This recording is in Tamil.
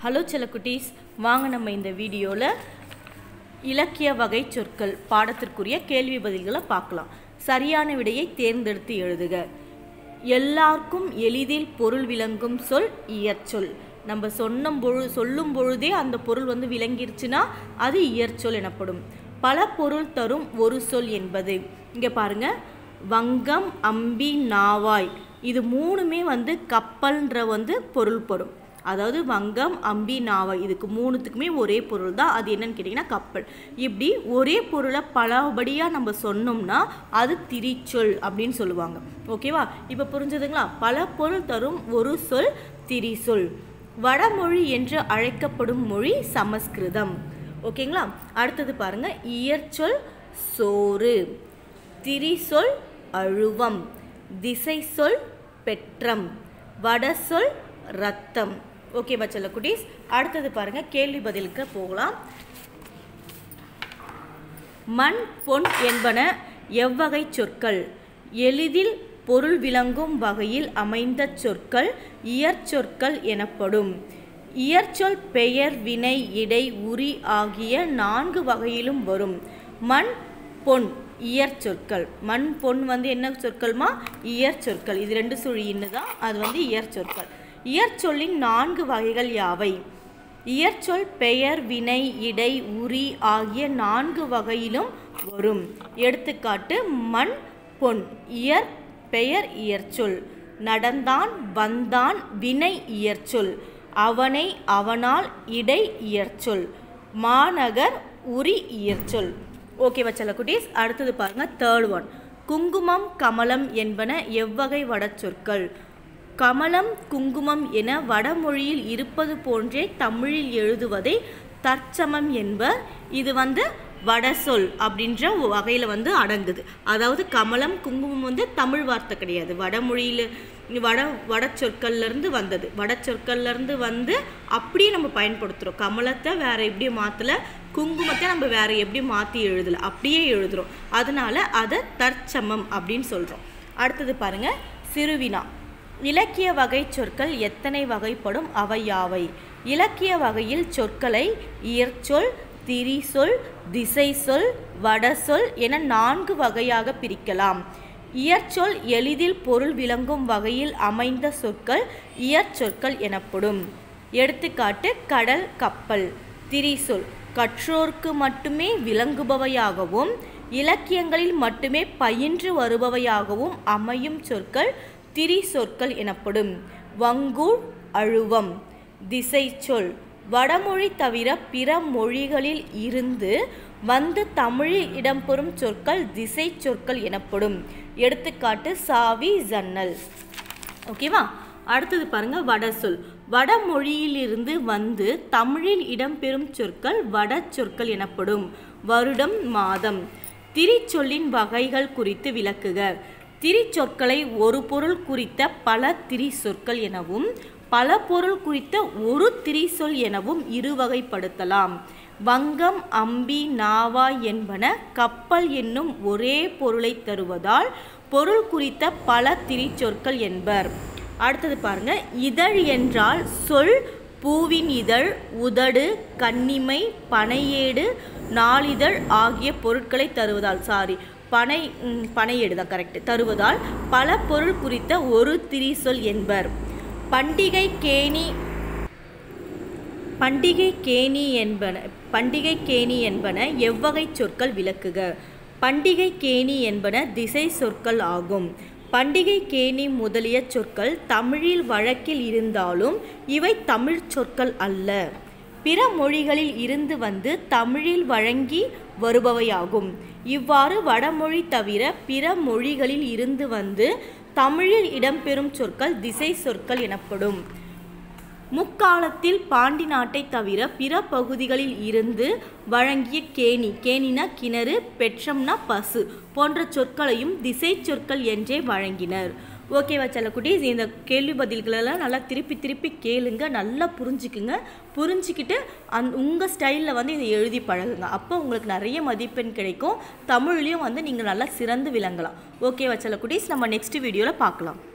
ஹலோ செல்லக்குட்டீஸ் வாங்க நம்ம இந்த வீடியோவில் இலக்கிய வகை சொற்கள் பாடத்திற்குரிய கேள்வி பதில்களை பார்க்கலாம் சரியான விடையை தேர்ந்தெடுத்து எழுதுக எல்லாருக்கும் எளிதில் பொருள் விளங்கும் சொல் இயற்சொல் நம்ம சொன்னும் பொழு சொல்லும் பொழுதே அந்த பொருள் வந்து விளங்கிருச்சுன்னா அது இயற்சொல் எனப்படும் பல பொருள் தரும் ஒரு சொல் என்பது இங்கே பாருங்க வங்கம் அம்பி நாவாய் இது மூணுமே வந்து கப்பல்ன்ற வந்து பொருள்படும் அதாவது வங்கம் அம்பி நாவாய் இதுக்கு மூணுத்துக்குமே ஒரே பொருள் தான் அது என்னன்னு கேட்டிங்கன்னா கப்பல் இப்படி ஒரே பொருளை பலபடியாக நம்ம சொன்னோம்னா அது திரிச்சொல் அப்படின்னு சொல்லுவாங்க ஓகேவா இப்போ புரிஞ்சதுங்களா பல பொருள் தரும் ஒரு சொல் திரிசொல் வடமொழி என்று அழைக்கப்படும் மொழி சமஸ்கிருதம் ஓகேங்களா அடுத்தது பாருங்க இயற்சொல் சோறு திரிசொல் அழுவம் திசை சொல் பெற்றம் வடசொல் ரத்தம் ஓகேவா செல்ல குட்டீஸ் அடுத்தது பாருங்க கேள்வி பதிலுக்கு போகலாம் மண் பொன் என்பன எவ்வகை சொற்கள் எளிதில் பொருள் விளங்கும் வகையில் அமைந்த சொற்கள் இயற்சொற்கள் எனப்படும் இயற்சொல் பெயர் வினை இடை உரி ஆகிய நான்கு வகையிலும் வரும் மண் பொன் இயற்சொற்கள் மண் பொன் வந்து என்ன சொற்கள்மா இயற்சொற்கள் இது ரெண்டு சுழின்னு தான் அது வந்து இயற்சொற்கள் இயற்சொல்லின் நான்கு வகைகள் யாவை இயற்சொல் பெயர் வினை இடை உரி ஆகிய நான்கு வகையிலும் வரும் எடுத்துக்காட்டு மண் பொன் இயற் பெயர் இயற்சொல் நடந்தான் வந்தான் வினை இயற்சொல் அவனை அவனால் இடை இயற்சொல் மாநகர் உரி இயற்சொல் ஓகேவா செல்ல குட்டீஸ் அடுத்தது பாருங்க தேர்ட் ஒன் குங்குமம் கமலம் என்பன எவ்வகை வடச்சொற்கள் கமலம் குங்குமம் என வடமொழியில் இருப்பது போன்றே தமிழில் எழுதுவதை தற்சமம் என்பர் இது வந்து வடசொல் அப்படின்ற வகையில் வந்து அடங்குது அதாவது கமலம் குங்குமம் வந்து தமிழ் வார்த்தை கிடையாது வடமொழியில் வட வட சொற்கள்லேருந்து வந்தது வட சொற்கள்லேருந்து வந்து அப்படியே நம்ம பயன்படுத்துகிறோம் கமலத்தை வேறு எப்படி மாற்றலை குங்குமத்தை நம்ம வேறு எப்படி மாற்றி எழுதலை அப்படியே எழுதுகிறோம் அதனால அதை தற்சமம் அப்படின்னு சொல்கிறோம் அடுத்தது பாருங்கள் சிறுவினா இலக்கிய வகை சொற்கள் எத்தனை வகைப்படும் அவை யாவை இலக்கிய வகையில் சொற்களை இயற்சொல் திரிசொல் திசை சொல் வடசொல் என நான்கு வகையாக பிரிக்கலாம் இயற்சொல் எளிதில் பொருள் விளங்கும் வகையில் அமைந்த சொற்கள் இயற்சொற்கள் எனப்படும் எடுத்துக்காட்டு கடல் கப்பல் திரிசொல் கற்றோர்க்கு மட்டுமே விளங்குபவையாகவும் இலக்கியங்களில் மட்டுமே பயின்று வருபவையாகவும் அமையும் சொற்கள் திரி சொற்கள் எனப்படும் வங்கூர் அழுவம் திசை சொல் வடமொழி தவிர பிற மொழிகளில் இருந்து வந்து தமிழில் இடம்பெறும் சொற்கள் திசை சொற்கள் எனப்படும் எடுத்துக்காட்டு சாவி ஜன்னல் ஓகேவா அடுத்தது பாருங்க வடசொல் வடமொழியிலிருந்து வந்து தமிழில் இடம்பெறும் சொற்கள் வட சொற்கள் எனப்படும் வருடம் மாதம் திரிச்சொல்லின் வகைகள் குறித்து விளக்குக திரிச்சொற்களை ஒரு பொருள் குறித்த பல திரி சொற்கள் எனவும் பல பொருள் குறித்த ஒரு திரிசொல் எனவும் இருவகைப்படுத்தலாம் வங்கம் அம்பி நாவா என்பன கப்பல் என்னும் ஒரே பொருளை தருவதால் பொருள் குறித்த பல திரிச்சொற்கள் என்பர் அடுத்தது பாருங்க இதழ் என்றால் சொல் பூவின் இதழ் உதடு கன்னிமை பனையேடு நாளிதழ் ஆகிய பொருட்களை தருவதால் சாரி பனை பனையேடு தான் கரெக்ட் தருவதால் பல பொருள் குறித்த ஒரு திரிசொல் என்பர் பண்டிகை கேணி பண்டிகை கேணி என்பன பண்டிகை கேணி என்பன எவ்வகை சொற்கள் விளக்குக பண்டிகை கேணி என்பன திசை சொற்கள் ஆகும் பண்டிகை கேணி முதலிய சொற்கள் தமிழில் வழக்கில் இருந்தாலும் இவை தமிழ் சொற்கள் அல்ல பிற மொழிகளில் இருந்து வந்து தமிழில் வழங்கி வருபவையாகும் இவ்வாறு வடமொழி தவிர பிற மொழிகளில் இருந்து வந்து தமிழில் இடம்பெறும் சொற்கள் திசை சொற்கள் எனப்படும் முக்காலத்தில் பாண்டி நாட்டை தவிர பிற பகுதிகளில் இருந்து வழங்கிய கேணி கேணினா கிணறு பெற்றம்னா பசு போன்ற சொற்களையும் திசை சொற்கள் என்றே வழங்கினர் ஓகேவா செல்லக்குட்டீஸ் இந்த கேள்வி பதில்களெல்லாம் நல்லா திருப்பி திருப்பி கேளுங்க நல்லா புரிஞ்சுக்குங்க புரிஞ்சுக்கிட்டு அந் உங்கள் ஸ்டைலில் வந்து இதை எழுதி பழகுங்க அப்போ உங்களுக்கு நிறைய மதிப்பெண் கிடைக்கும் தமிழ்லேயும் வந்து நீங்கள் நல்லா சிறந்து விளங்கலாம் ஓகேவா செல்லக்குட்டீஸ் நம்ம நெக்ஸ்ட் வீடியோவில் பார்க்கலாம்